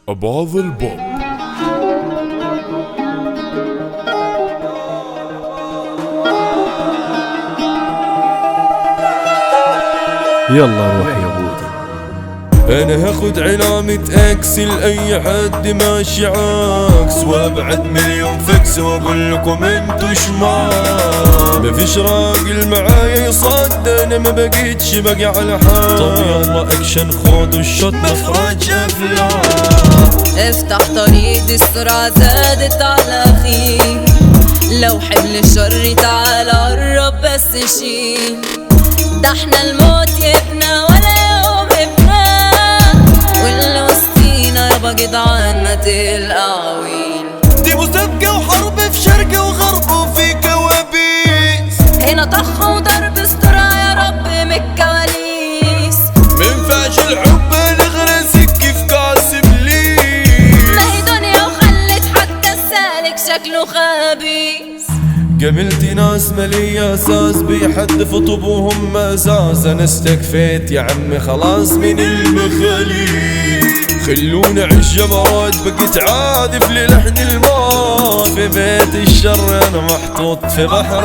أباظ البوب يلا روح يا بودي انا هاخد علامة اكس لاي حد ماشي عكس وابعد مليون فكس واقول لكم انتو شمال مفيش راجل معايا يصد انا ما بقيتش باقي على حال طب يلا اكشن خدوا الشوت مخرج افلام افتح طريق دي السرعة زادت على خير لو حمل الشر تعال قرب بس شيل ده احنا الموت يبنا ولا يوم ابنا واللي وسطينا يابا جدعان ما تلقاويل دي مسابقة وحرب في شرق وغرب وفي كوابيس هنا طخ وضرب استرا يا رب من الكواليس منفعش الحب نغرسك في كاس ابليس ما هي دنيا وخلت حتى السالك شكله خبيث قابلت ناس مالية اساس بيحدف طوبهم اساس انا استكفيت يا عمي خلاص من المخاليف خلوني اعيش جبروت بقيت عادف للحن الموت في بيت الشر انا محطوط في بحر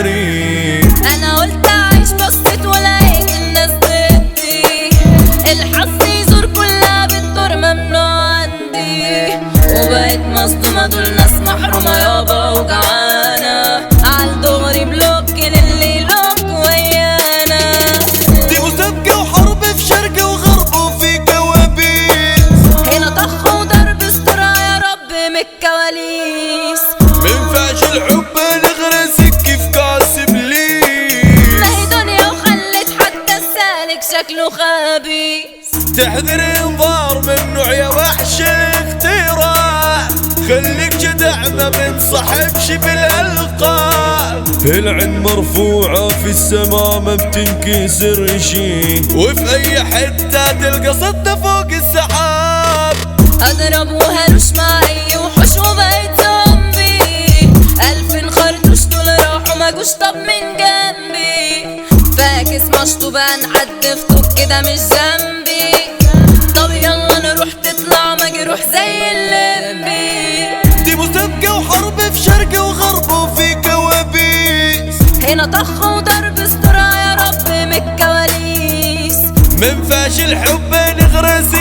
غريب انا قلت اعيش بصيت ولقيت الناس ضدي الحظ يزور كلها بالدور ممنوع عندي وبقيت مصدومة دول ناس محرومة يابا وجعانة عالدغري بلوك للي يلوك ويانا دي مسابقة وحرب في شرق وغرب وفي كوابيس هنا طخ وضرب استرا يا رب من الكواليس منفعش الحب نغرسك في كاس ابليس ما هي دنيا وخلت حتى السالك شكله خبيث تحذر انظار ممنوع يا وحش الاختراع خليك جدع ما بنصحبش بالالقاب العين مرفوعة في السما ما بتنكسر شي وفي اي حتة تلقى صدى فوق السحاب اضرب وهرش مع اي وحوش وبقيت زومبي الف خرطوش دول راحوا ما جوش طب من جنبي فاكس مشطوب هنعدي في طوب كده مش ذنبي طب يلا نروح تطلع مجروح زي الليمبي دي مسابقة وحرب في شرق وغرب وفي كوابيس هنا طخ وضرب استرا يا رب من الكواليس منفعش الحب نغرس